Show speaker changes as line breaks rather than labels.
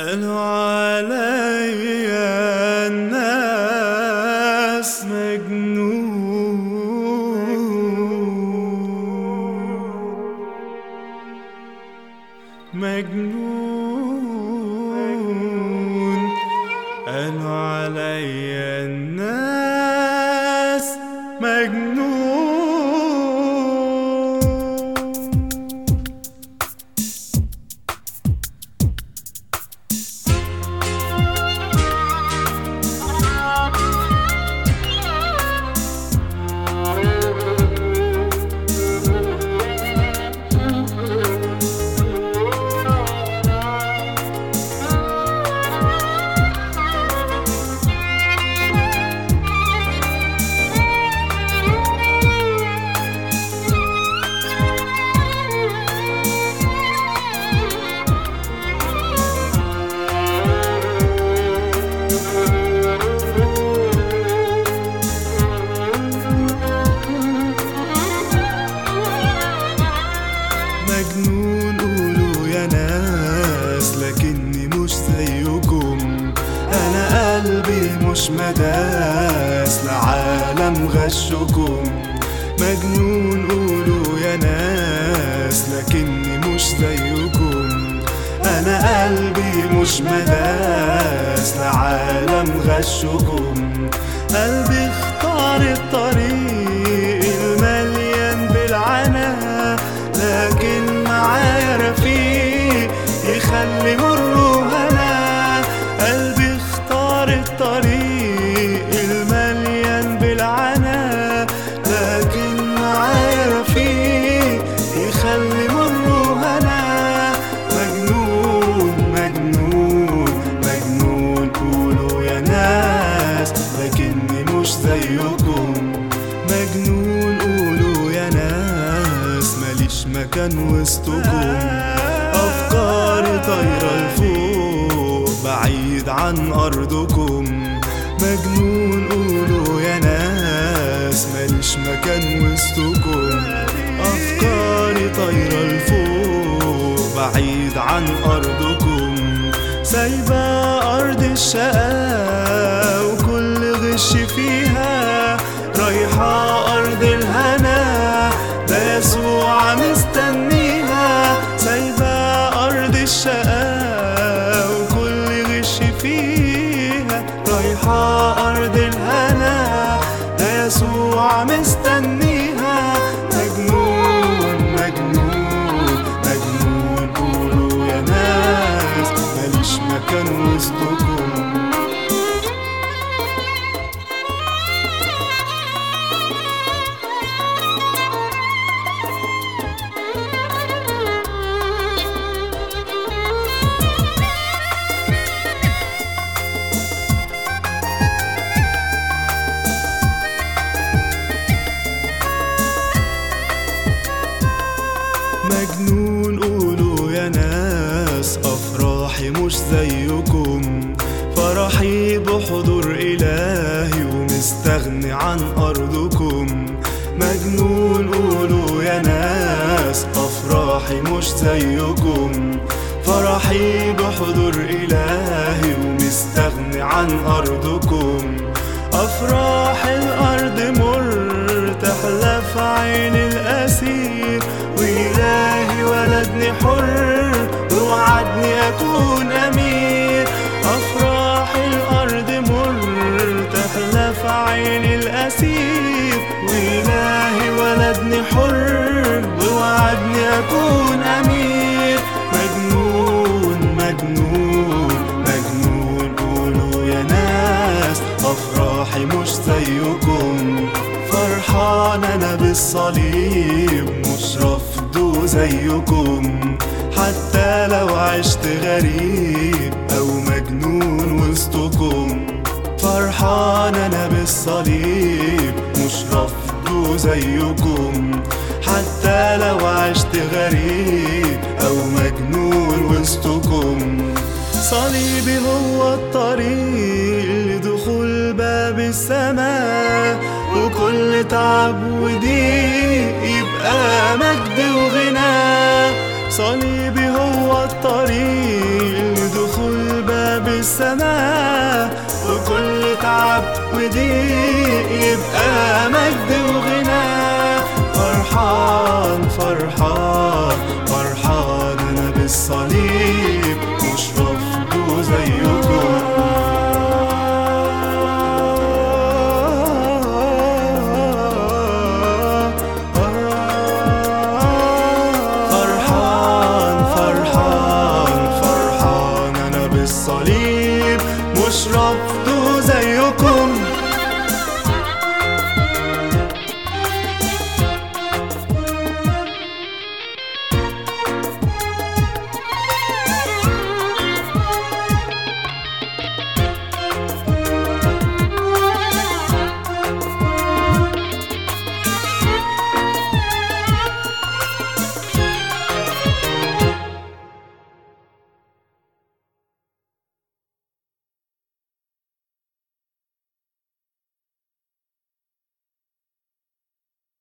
قالوا عليا الناس مجنون مجنون قالوا عليا الناس مجنون مجنون قولوا يا ناس لكني مش زيكم انا قلبي مش مداس لعالم غشكم مجنون قولوا يا ناس لكني مش زيكم انا قلبي مش مداس لعالم غشكم قلبي اختار الطريق المليان بالعنا لكن معايا رفيق يخلي مره هنا قلبي اختار الطريق المليان بالعنا لكن معايا رفيق يخلي مره هنا مجنون مجنون مجنون قولوا يا ناس لكني مش زيكم مجنون قولوا يا ناس ماليش مكان وسطكم أفكاري طايرة لفوق بعيد عن أرضكم مجنون قولوا يا ناس ماليش مكان وسطكم أفكاري طايرة لفوق بعيد عن أرضكم سايبة أرض الشقا وكل غش فيها رايحة أرض الهنا ده يسوع مستنيها سايبة أرض الشقا وكل غش فيها رايحة أرض الهنا ده يسوع مستنيها مجنون مجنون مجنون قولوا يا ناس ماليش مكان وسطكم مجنون قولوا يا ناس أفراحي مش زيكم فرحي بحضور إلهي ومستغني عن أرضكم مجنون قولوا يا ناس أفراحي مش زيكم فرحي بحضور إلهي ومستغني عن أرضكم أفراح الأرض مر تحلى في عين الأسير وإلهي ولدني حر ووعدني أكون أمير أفراح الأرض مر تحلى في عين الأسير وإلهي ولدني حر ووعدني أكون أمير مجنون مجنون مجنون قولوا يا ناس أفراحي مش زيكم فرحان أنا بالصليب مش رافضه زيكم حتى لو عشت غريب أو مجنون وسطكم فرحان أنا بالصليب مش رافضه زيكم حتى لو عشت غريب أو مجنون وسطكم صليبي هو الطريق لدخول باب السماء وكل تعب وضيق يبقى مجد وغنى صليبي هو الطريق لدخول السماء وكل تعب وضيق يبقى مجد وغنى فرحان فرحان فرحان انا بالصليب